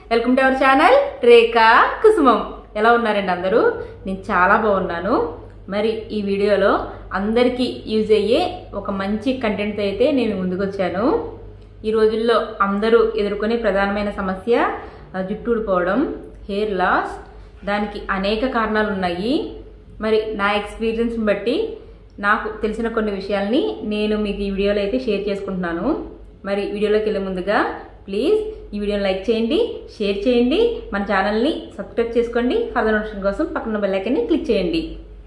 welcome to our channel Rekha Kusumam ఎలా ఉన్నారండి అందరూ నేను చాలా బాగున్నాను మరి ఈ వీడియోలో అందరికీ యూజ్ అయ్యే ఒక మంచి కంటెంట్ అయితే నేను ముందుకు వచ్చాను ఈ రోజుల్లో అందరూ ఎదుర్కొనే ప్రధానమైన సమస్య ఆ, జుట్టు ఊడిపోవడం హెయిర్ లాస్ దానికి అనేక కారణాలు ఉన్నాయి మరి నా ఎక్స్పీరియన్స్ని బట్టి నాకు తెలిసిన కొన్ని విషయాల్ని నేను మీకు ఈ వీడియోలో అయితే షేర్ చేసుకుంటున్నాను మరి వీడియోలోకి వెళ్ళే ముందుగా ప్లీజ్ ఈ వీడియోని లైక్ చేయండి షేర్ చేయండి మన ఛానల్ని సబ్స్క్రైబ్ చేసుకోండి ఫర్దర్ నోటిఫికేషన్ కోసం పక్కన బెల్ ఐకాన్ని క్లిక్ చేయండి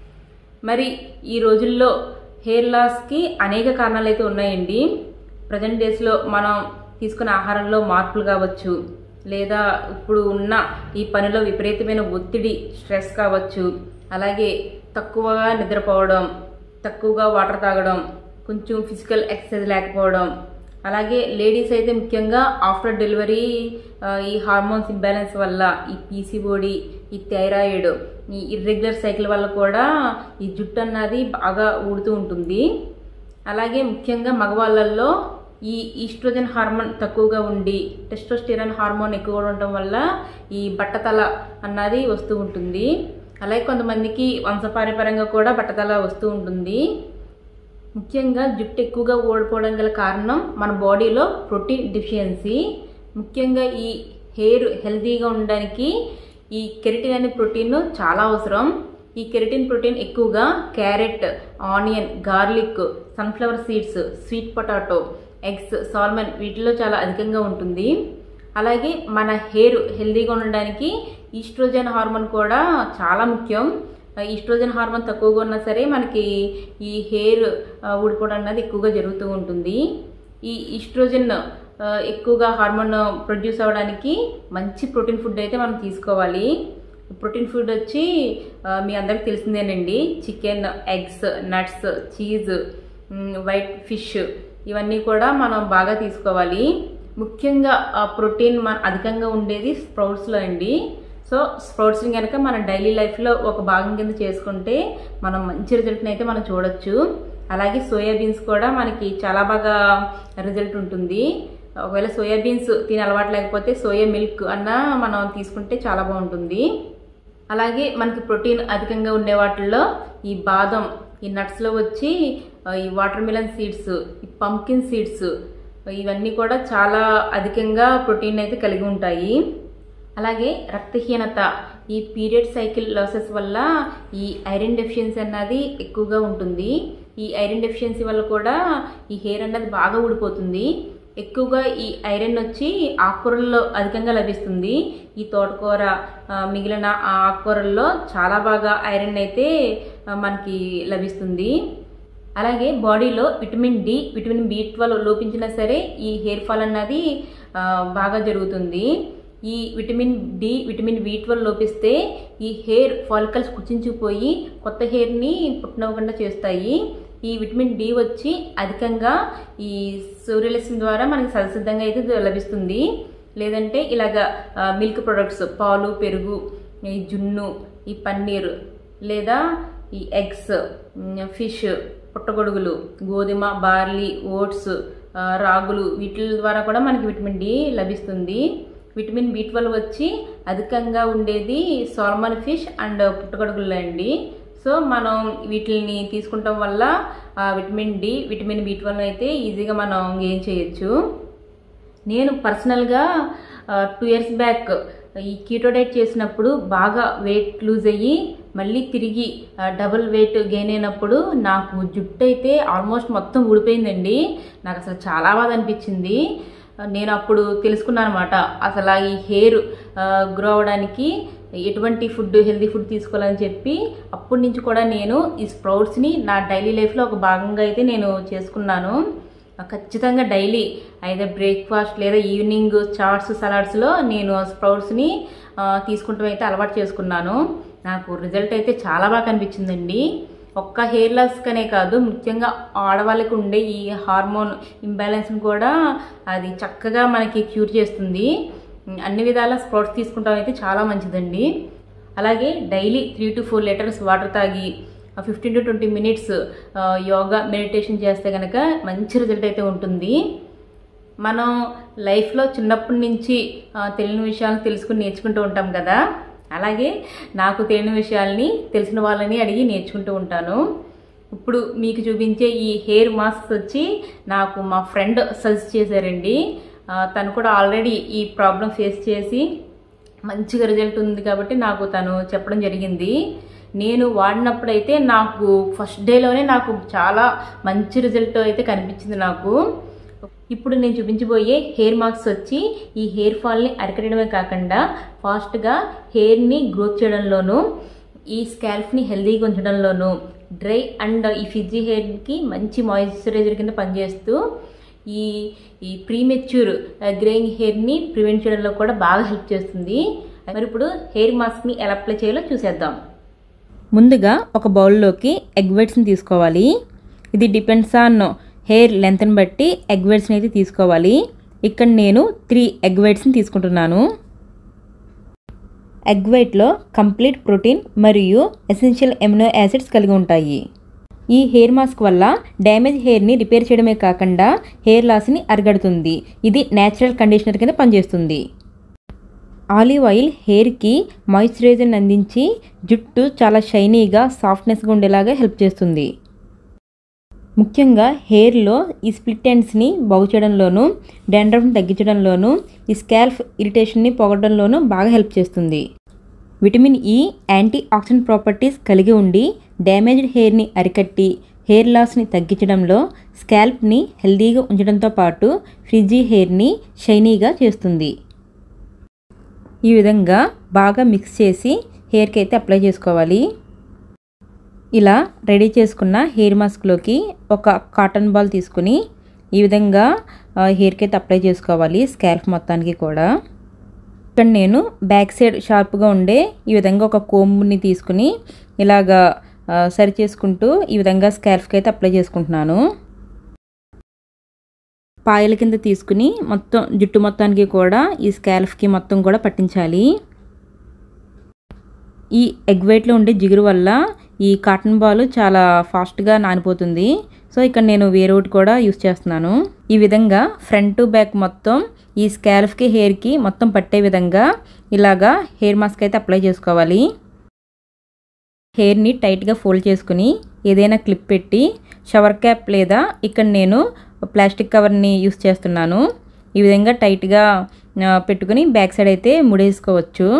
మరి ఈ రోజుల్లో హెయిర్ లాస్కి అనేక కారణాలు అయితే ఉన్నాయండి ప్రజెంట్ డేస్లో మనం తీసుకునే ఆహారంలో మార్పులు కావచ్చు లేదా ఇప్పుడు ఉన్న ఈ పనిలో విపరీతమైన ఒత్తిడి స్ట్రెస్ కావచ్చు అలాగే తక్కువగా నిద్రపోవడం తక్కువగా వాటర్ తాగడం కొంచెం ఫిజికల్ ఎక్సర్సైజ్ లేకపోవడం అలాగే లేడీస్ అయితే ముఖ్యంగా ఆఫ్టర్ డెలివరీ ఆ, ఈ హార్మోన్స్ ఇంబ్యాలెన్స్ వల్ల ఈ పీసీఓడి ఈ థైరాయిడ్ ఈ ఇర్రెగ్యులర్ సైకిల్ వల్ల కూడా ఈ జుట్టు అన్నది బాగా ఊడుతూ ఉంటుంది అలాగే ముఖ్యంగా మగవాళ్ళల్లో ఈ ఈస్ట్రోజన్ హార్మోన్ తక్కువగా ఉండి టెస్టోస్టిరాన్ హార్మోన్ ఎక్కువగా ఉండటం వల్ల ఈ బట్టతల అన్నది వస్తూ ఉంటుంది అలాగే కొంతమందికి వంశపారంపర్యంగా కూడా బట్టతల వస్తూ ఉంటుంది ముఖ్యంగా జుట్టు ఎక్కువగా ఓడిపోవడం గల కారణం మన బాడీలో ప్రోటీన్ డిఫిషియన్సీ ముఖ్యంగా ఈ హెయిర్ హెల్తీగా ఉండడానికి ఈ కెరటిన్ అనే ప్రోటీన్ చాలా అవసరం ఈ కెరటిన్ ప్రోటీన్ ఎక్కువగా carrot onion garlic sunflower seeds sweet potato eggs salmon వీటిలో చాలా అధికంగా ఉంటుంది అలాగే మన హెయిర్ హెల్తీగా ఉండడానికి ఈస్ట్రోజన్ హార్మోన్ కూడా చాలా ముఖ్యం ఈస్ట్రోజన్ హార్మోన్ తక్కువగా ఉన్నా సరే మనకి ఈ హెయిర్ ఆ, ఊడిపోవడం అన్నది ఎక్కువగా జరుగుతూ ఉంటుంది ఈ ఈస్ట్రోజన్ ఆ, ఎక్కువగా హార్మోన్ ప్రొడ్యూస్ అవ్వడానికి మంచి ప్రోటీన్ ఫుడ్ అయితే మనం తీసుకోవాలి ప్రోటీన్ ఫుడ్ వచ్చి ఆ, మీ అందరికి తెలిసిందేనండి chicken eggs nuts cheese white fish ఇవన్నీ కూడా మనం బాగా తీసుకోవాలి ముఖ్యంగా ఆ ప్రోటీన్ మన అధికంగా ఉండేది స్ప్రౌట్స్లో అండి సో స్ప్రౌట్స్ని కనుక మన డైలీ లైఫ్లో ఒక భాగం కింద చేసుకుంటే మనం మంచి రిజల్ట్ని అయితే మనం చూడొచ్చు అలాగే సోయాబీన్స్ కూడా మనకి చాలా బాగా రిజల్ట్ ఉంటుంది ఒకవేళ సోయాబీన్స్ తినే అలవాటు లేకపోతే సోయా మిల్క్ అన్న మనం తీసుకుంటే చాలా బాగుంటుంది అలాగే మనకి ప్రోటీన్ అధికంగా ఉండే వాటిల్లో ఈ బాదం ఈ నట్స్లో వచ్చి ఆ, ఈ వాటర్ మిలన్ సీడ్స్ ఈ పంకిన్ సీడ్స్ ఇవన్నీ కూడా చాలా అధికంగా ప్రోటీన్ అయితే కలిగి ఉంటాయి అలాగే రక్తహీనత ఈ పీరియడ్ సైకిల్ లాసెస్ వల్ల ఈ ఐరన్ డెఫిషియన్సీ అన్నది ఎక్కువగా ఉంటుంది ఈ ఐరన్ డెఫిషియన్సీ వల్ల కూడా ఈ హెయిర్ అన్నది బాగా ఊడిపోతుంది ఎక్కువగా ఈ ఐరన్ వచ్చి ఆకుకూరల్లో అధికంగా లభిస్తుంది ఈ తోటకూర ఆ, మిగిలిన ఆ ఆకుకూరల్లో చాలా బాగా ఐరన్ అయితే ఆ, మనకి లభిస్తుంది అలాగే బాడీలో vitamin D vitamin B twelve లోపించినా సరే ఈ హెయిర్ ఫాల్ అన్నది ఆ, బాగా జరుగుతుంది ఈ vitamin D vitamin B twelve లోపిస్తే ఈ హెయిర్ ఫాలికల్స్ కుచించుకుపోయి కొత్త హెయిర్ని పుట్టినవ్వకుండా చేస్తాయి ఈ విటమిన్ డి వచ్చి అధికంగా ఈ సూర్యరశ్మి ద్వారా మనకి సహసిద్ధంగా అయితే లభిస్తుంది లేదంటే ఇలాగ ఆ, మిల్క్ ప్రొడక్ట్స్ పాలు పెరుగు ఈ జున్ను ఈ పన్నీర్ లేదా ఈ ఎగ్స్ ఉమ్, ఫిష్ పుట్టగొడుగులు గోధుమ బార్లీ ఓట్స్ ఆ, రాగులు వీటి ద్వారా కూడా మనకి విటమిన్ డి లభిస్తుంది విటమిన్ బి ట్వెల్వ్ వచ్చి అధికంగా ఉండేది సాల్మన్ ఫిష్ అండ్ పుట్టగొడుగులు అండి సో మనం వీటిని తీసుకుంటాం వల్ల ఆ vitamin D vitamin B twelve అయితే ఈజీగా మనం గెయిన్ చేయొచ్చు నేను పర్సనల్గా టూ ఇయర్స్ బ్యాక్ ఈ కీటో డైట్ చేసినప్పుడు బాగా వెయిట్ లూజ్ అయ్యి మళ్ళీ తిరిగి డబుల్ వెయిట్ గెయిన్ అయినప్పుడు నాకు జుట్టు అయితే ఆల్మోస్ట్ మొత్తం ఊడిపోయిందండి నాకు అసలు చాలా బాధ అనిపించింది ఆ, నేను అప్పుడు తెలుసుకున్నాను అనమాట అసలు ఈ హెయిర్ గ్రో అవ్వడానికి ఎటువంటి ఫుడ్ హెల్తీ ఫుడ్ తీసుకోవాలని చెప్పి అప్పటి నుంచి కూడా నేను ఈ స్ప్రౌట్స్ని నా డైలీ లైఫ్లో ఒక భాగంగా అయితే నేను చేసుకున్నాను ఖచ్చితంగా డైలీ అయితే బ్రేక్ఫాస్ట్ లేదా ఈవినింగ్ చాట్స్ సలాడ్స్లో నేను స్ప్రౌట్స్ని తీసుకుంటాం అయితే అలవాటు చేసుకున్నాను నాకు రిజల్ట్ అయితే చాలా బాగా కనిపించిందండి ఒక్క హెయిర్ లాస్కనే కాదు ముఖ్యంగా ఆడవాళ్ళకి ఉండే ఈ హార్మోన్ ఇంబ్యాలెన్స్ని కూడా అది చక్కగా మనకి క్యూర్ చేస్తుంది అన్ని విధాల స్ప్రౌట్స్ తీసుకుంటాం అయితే చాలా మంచిదండి అలాగే daily three to four litres water తాగి fifteen to twenty minutes yoga meditation చేస్తే కనుక మంచి రిజల్ట్ అయితే ఉంటుంది మనం లైఫ్లో చిన్నప్పటి నుంచి ఆ, తెలియని విషయాలు తెలుసుకుని నేర్చుకుంటూ ఉంటాం కదా అలాగే నాకు తెలియని విషయాల్ని తెలిసిన వాళ్ళని అడిగి నేర్చుకుంటూ ఉంటాను ఇప్పుడు మీకు చూపించే ఈ హెయిర్ మాస్క్ వచ్చి నాకు మా ఫ్రెండ్ సజెస్ట్ చేశారండి ఆ, తను కూడా ఆల్రెడీ ఈ ప్రాబ్లం ఫేస్ చేసి మంచిగా రిజల్ట్ ఉంది కాబట్టి నాకు తను చెప్పడం జరిగింది నేను వాడినప్పుడైతే నాకు ఫస్ట్ డేలోనే నాకు చాలా మంచి రిజల్ట్ అయితే కనిపించింది నాకు ఇప్పుడు నేను చూపించబోయే హెయిర్ మార్క్స్ వచ్చి ఈ హెయిర్ ఫాల్ని అరికట్టడమే కాకుండా ఫాస్ట్గా హెయిర్ని గ్రోత్ చేయడంలోనూ ఈ స్కాల్ఫ్ని హెల్దీగా ఉంచడంలోనూ డ్రై అండ్ ఈ ఫిజీ హెయిర్కి మంచి మాయిశ్చరైజర్ కింద పనిచేస్తూ ఈ ఈ ప్రీమెచ్యూర్ గ్రేయింగ్ హెయిర్ని ప్రివెంట్ చేయడంలో కూడా బాగా హెల్ప్ చేస్తుంది మరి ఇప్పుడు హెయిర్ మాస్క్ని ఎలా అప్లై చేయాలో చూసేద్దాం ముందుగా ఒక బౌల్లోకి ఎగ్ వైట్స్ని తీసుకోవాలి ఇది డిపెండ్స్ ఆన్ హెయిర్ లెంత్ని బట్టి ఎగ్ వైట్స్ని అయితే తీసుకోవాలి ఇక్కడ నేను త్రీ ఎగ్ వైట్స్ని తీసుకుంటున్నాను ఎగ్ వైట్లో కంప్లీట్ ప్రోటీన్ మరియు ఎసెన్షియల్ ఎమినో యాసిడ్స్ కలిగి ఉంటాయి ఈ హెయిర్ మాస్క్ వల్ల డ్యామేజ్ హెయిర్ని రిపేర్ చేయడమే కాకుండా హెయిర్ లాస్ని అరిగడుతుంది ఇది నేచురల్ కండిషనర్ కింద పనిచేస్తుంది ఆలివ్ ఆయిల్ హెయిర్కి మాయిశ్చరైజర్ని అందించి జుట్టు చాలా షైనీగా సాఫ్ట్నెస్గా ఉండేలాగా హెల్ప్ చేస్తుంది ముఖ్యంగా హెయిర్లో ఈ స్ప్లిట్ ఎండ్స్ని బాగు చేయడంలోనూ డాండ్రఫ్ని తగ్గించడంలోనూ ఈ స్కాల్ఫ్ ఇరిటేషన్ని పోగొట్టడంలోనూ బాగా హెల్ప్ చేస్తుంది vitamin E anti oxidant properties కలిగి ఉండి డ్యామేజ్డ్ హెయిర్ని అరికట్టి హెయిర్ లాస్ని తగ్గించడంలో స్కాల్ప్ని హెల్దీగా ఉంచడంతో పాటు ఫ్రిజీ హెయిర్ని షైనీగా చేస్తుంది ఈ విధంగా బాగా మిక్స్ చేసి హెయిర్కి అయితే అప్లై చేసుకోవాలి ఇలా రెడీ చేసుకున్న హెయిర్ మాస్క్లోకి ఒక కాటన్ బాల్ తీసుకుని ఈ విధంగా ఆ, హెయిర్కి అయితే అప్లై చేసుకోవాలి స్కాల్ఫ్ మొత్తానికి కూడా ఇక్కడ నేను బ్యాక్ సైడ్ షార్ప్గా ఉండే ఈ విధంగా ఒక కోంబుని తీసుకుని ఇలాగా ఆ, సరి చేసుకుంటూ ఈ విధంగా స్కాల్ఫ్కి అయితే అప్లై చేసుకుంటున్నాను పాయల కింద తీసుకుని మొత్తం జుట్టు మొత్తానికి కూడా ఈ స్కాల్ఫ్కి మొత్తం కూడా పట్టించాలి ఈ ఎగ్ వైట్లో ఉండే జిగురు వల్ల ఈ కాటన్ బాల్ చాలా ఫాస్ట్గా నానిపోతుంది సో ఇక్కడ నేను వేరే ఒకటి కూడా యూస్ చేస్తున్నాను ఈ విధంగా ఫ్రంట్ టు బ్యాక్ మొత్తం ఈ స్కాల్ఫ్కి హెయిర్కి మొత్తం పట్టే విధంగా ఇలాగా హెయిర్ మాస్క్ అయితే అప్లై చేసుకోవాలి హెయిర్ని టైట్గా ఫోల్డ్ చేసుకుని ఏదైనా క్లిప్ పెట్టి షవర్ క్యాప్ లేదా ఇక్కడ నేను ప్లాస్టిక్ కవర్ని యూస్ చేస్తున్నాను ఈ విధంగా టైట్గా ఆ, పెట్టుకుని బ్యాక్ సైడ్ అయితే ముడేసుకోవచ్చు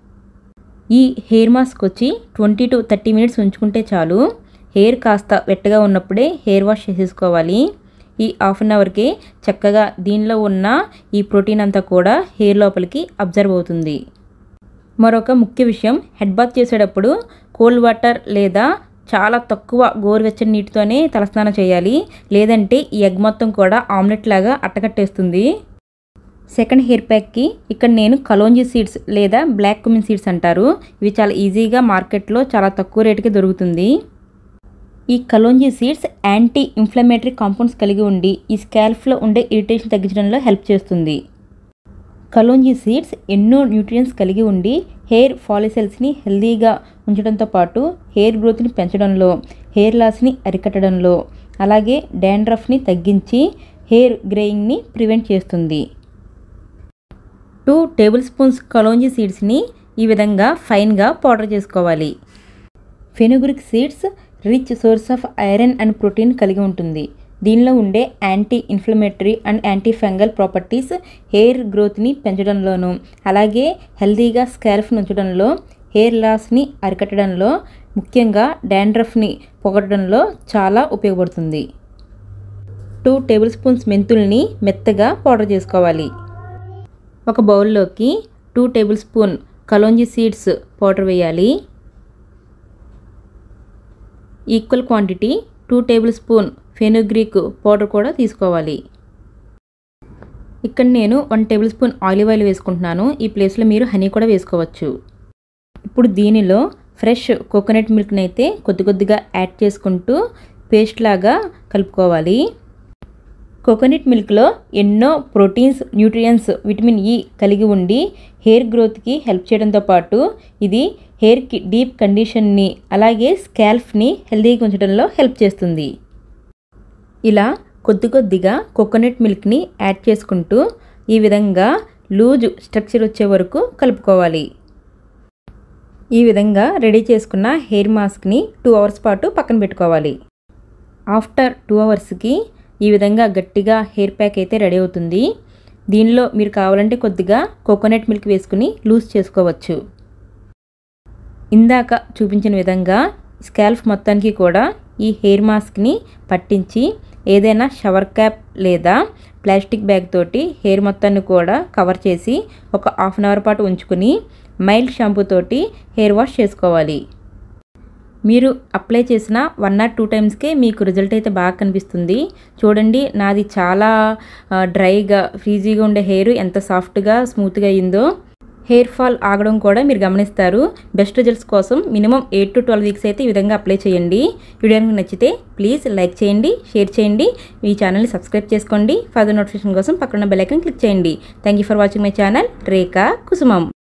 ఈ హెయిర్ మాస్క్ వచ్చి ట్వంటీ టు థర్టీ మినిట్స్ ఉంచుకుంటే చాలు హెయిర్ కాస్త వెట్టగా ఉన్నప్పుడే హెయిర్ వాష్ చేసేసుకోవాలి ఈ హాఫ్ అన్ అవర్కి చక్కగా దీనిలో ఉన్న ఈ ప్రోటీన్ అంతా కూడా హెయిర్ లోపలికి అబ్జర్వ్ అవుతుంది మరొక ముఖ్య విషయం హెడ్ బాత్ చేసేటప్పుడు కోల్డ్ వాటర్ లేదా చాలా తక్కువ గోరువెచ్చని నీటితోనే తలస్నానం చేయాలి లేదంటే ఈ ఎగ్ మొత్తం కూడా ఆమ్లెట్ లాగా అట్టకట్టేస్తుంది సెకండ్ హెయిర్ ప్యాక్కి ఇక్కడ నేను కలోంజీ సీడ్స్ లేదా బ్లాక్ కుమిన్ సీడ్స్ అంటారు ఇవి చాలా ఈజీగా మార్కెట్లో చాలా తక్కువ రేటుకి దొరుకుతుంది ఈ kalonji seeds anti inflammatory compounds కలిగి ఉండి ఈ స్కాల్ఫ్లో ఉండే ఇరిటేషన్ తగ్గించడంలో హెల్ప్ చేస్తుంది కలోంజీ సీడ్స్ ఎన్నో న్యూట్రియన్స్ కలిగి ఉండి హెయిర్ ఫాలిసెల్స్ని హెల్దీగా ఉంచడంతో పాటు హెయిర్ గ్రోత్ని పెంచడంలో హెయిర్ లాస్ని అరికట్టడంలో అలాగే డాండ్రఫ్ని తగ్గించి హెయిర్ గ్రేయింగ్ని ప్రివెంట్ చేస్తుంది టూ టేబుల్ స్పూన్స్ కలోంజీ సీడ్స్ని ఈ విధంగా ఫైన్గా పౌడర్ చేసుకోవాలి fenugreek seeds rich source of iron and protein కలిగి ఉంటుంది దీనిలో ఉండే anti inflammatory and anti fungal properties hair గ్రోత్ని పెంచడంలోనూ అలాగే హెల్తీగా స్కాల్ఫ్ని ఉంచడంలో హెయిర్ లాస్ని అరికట్టడంలో ముఖ్యంగా డాండ్రఫ్ని పొగడడంలో చాలా ఉపయోగపడుతుంది టూ టేబుల్ స్పూన్స్ మెంతుల్ని మెత్తగా పౌడర్ చేసుకోవాలి ఒక బౌల్లోకి two tablespoon kalonji seeds powder వేయాలి equal quantity two tablespoon fenugreek powder కూడా తీసుకోవాలి ఇక్కడ నేను one tablespoon olive oil వేసుకుంటున్నాను ఈ ప్లేస్లో మీరు హనీ కూడా వేసుకోవచ్చు ఇప్పుడు దీనిలో ఫ్రెష్ కోకోనట్ మిల్క్ని అయితే కొద్ది కొద్దిగా యాడ్ చేసుకుంటూ పేస్ట్ లాగా కలుపుకోవాలి కోకోనట్ మిల్క్లో ఎన్నో ప్రోటీన్స్ న్యూట్రియన్స్ విటమిన్ ఇ కలిగి ఉండి హెయిర్ గ్రోత్కి హెల్ప్ చేయడంతో పాటు ఇది హెయిర్కి డీప్ కండిషన్ని అలాగే స్కాల్ఫ్ని హెల్దీగా ఉంచడంలో హెల్ప్ చేస్తుంది ఇలా కొద్ది కొద్దిగా కోకోనట్ మిల్క్ని యాడ్ చేసుకుంటూ ఈ విధంగా లూజు స్ట్రక్చర్ వచ్చే వరకు కలుపుకోవాలి ఈ విధంగా రెడీ చేసుకున్న హెయిర్ మాస్క్ని టూ అవర్స్ పాటు పక్కన పెట్టుకోవాలి ఆఫ్టర్ టూ అవర్స్కి ఈ విధంగా గట్టిగా హెయిర్ ప్యాక్ అయితే రెడీ అవుతుంది దీనిలో మీరు కావాలంటే కొద్దిగా కోకోనట్ మిల్క్ వేసుకుని లూజ్ చేసుకోవచ్చు ఇందాక చూపించిన విధంగా స్కాల్ఫ్ మొత్తానికి కూడా ఈ హెయిర్ మాస్క్ని పట్టించి ఏదైనా షవర్ క్యాప్ లేదా ప్లాస్టిక్ బ్యాగ్ తోటి హెయిర్ మొత్తాన్ని కూడా కవర్ చేసి ఒక హాఫ్ అన్ అవర్ పాటు ఉంచుకుని మైల్డ్ షాంపూ తోటి హెయిర్ వాష్ చేసుకోవాలి మీరు అప్లై చేసిన వన్ ఆర్ టూ టైమ్స్కే మీకు రిజల్ట్ అయితే బాగా కనిపిస్తుంది చూడండి నాది చాలా డ్రైగా ఫ్రీజీగా ఉండే హెయిర్ ఎంత సాఫ్ట్గా స్మూత్గా అయిందో హెయిర్ ఫాల్ ఆగడం కూడా మీరు గమనిస్తారు బెస్ట్ రిజల్ట్స్ కోసం minimum eight to twelve weeks అయితే ఈ విధంగా అప్లై చేయండి వీడియో మీకు నచ్చితే ప్లీజ్ లైక్ చేయండి షేర్ చేయండి ఈ ఛానల్ని సబ్స్క్రైబ్ చేసుకోండి ఫర్దర్ నోటిఫికేషన్ కోసం పక్కన బెల్ ఐకన్ క్లిక్ చేయండి thank you for watching my channel Rekha కుసుమం